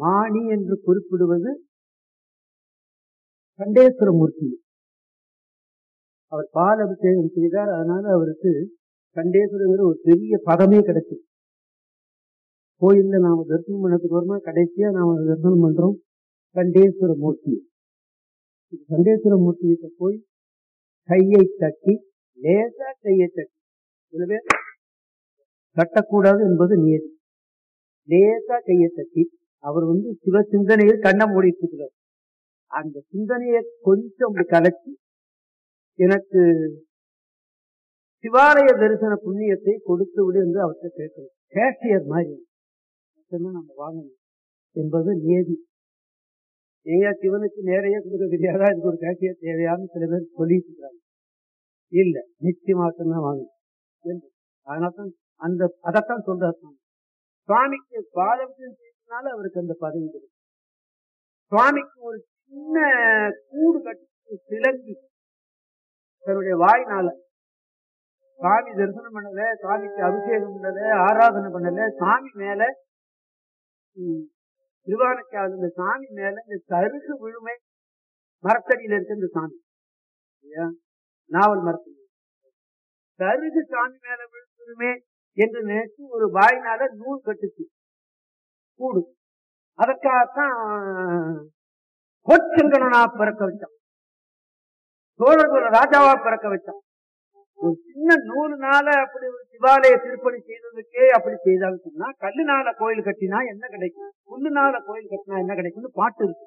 மாணி என்று குறிப்பிடுவது கண்டேஸ்வரமூர்த்தி அவர் பால் அபிஷேகம் செய்தார் அதனால அவருக்கு கண்டேஸ்வரங்கிற ஒரு பெரிய பதமே கிடைச்சது கோயில்ல நாம தரிசனம் பண்ணதுக்கு வருமா கடைசியா நாம தரிசனம் பண்றோம் கண்டேஸ்வர மூர்த்தி கண்டேஸ்வர மூர்த்திகிட்ட போய் கையை தட்டி லேசா கையை தட்டி சில பேர் தட்டக்கூடாது என்பது நியதி லேசா கையை தட்டி அவர் வந்து சிவ சிந்தனையில் கண்ணை மூடிட்டு இருக்கிறார் அந்த சிந்தனையை கொஞ்சம் அப்படி கலைச்சி எனக்கு சிவாலய தரிசன புண்ணியத்தை கொடுத்து விடு என்று அவர்கிட்ட கேட்கிறோம் கேஷியர் மாதிரி மட்டும்தான் நம்ம வாங்கணும் என்பது நியதி ஏங்க சிவனுக்கு நேரையே கொடுக்க தெரியாதா இதுக்கு ஒரு கேஷியர் தேவையான்னு சில பேர் சொல்லிட்டு இருக்காங்க இல்ல நிச்சயமாகத்தான் வாங்கணும் என்று. அதனால்தான் அந்த அதைத்தான் சொல்றாரு சுவாமி. சுவாமிக்கு பாதம் செய்தனால அவருக்கு அந்த பதவி கிடைக்கும் சுவாமிக்கு ஒரு சின்ன கூடு கட்டி சிலங்கி தன்னுடைய வாய்னால சுவாமி தரிசனம் பண்ணல சுவாமிக்கு அபிஷேகம் பண்ணல ஆராதனை பண்ணல சாமி மேல ம், திருவானக்கால் இந்த சாமி மேல இந்த சருகு விழுமை மரத்தடியில இருக்க இந்த சாமி இல்லையா? நாவல் மரத்தடி சருகு சாமி மேல விழுந்துருமே என்று நினைச்சு ஒரு வாயினால நூல் கட்டுச்சு கூடு அதற்காகத்தான் கோச்சங்கனா பிறக்க வச்சான் சோழகுல ராஜாவா பிறக்க வச்சான் ஒரு சின்ன நூலுனால அப்படி ஒரு சிவாலய திருப்பணி செய்ததுக்கே அப்படி செய்தான்னு சொன்னா கல்லுனால கோயில் கட்டினா என்ன கிடைக்கும் புல்லுனால கோயில் கட்டினா என்ன கிடைக்கும்னு பாட்டு இருக்கு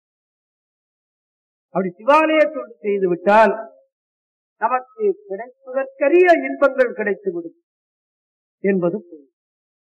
அப்படி சிவாலய தொண்டு செய்து விட்டால் நமக்கு கிடைப்பதற்கரிய இன்பங்கள் கிடைத்துவிடும் என்பது பொருள்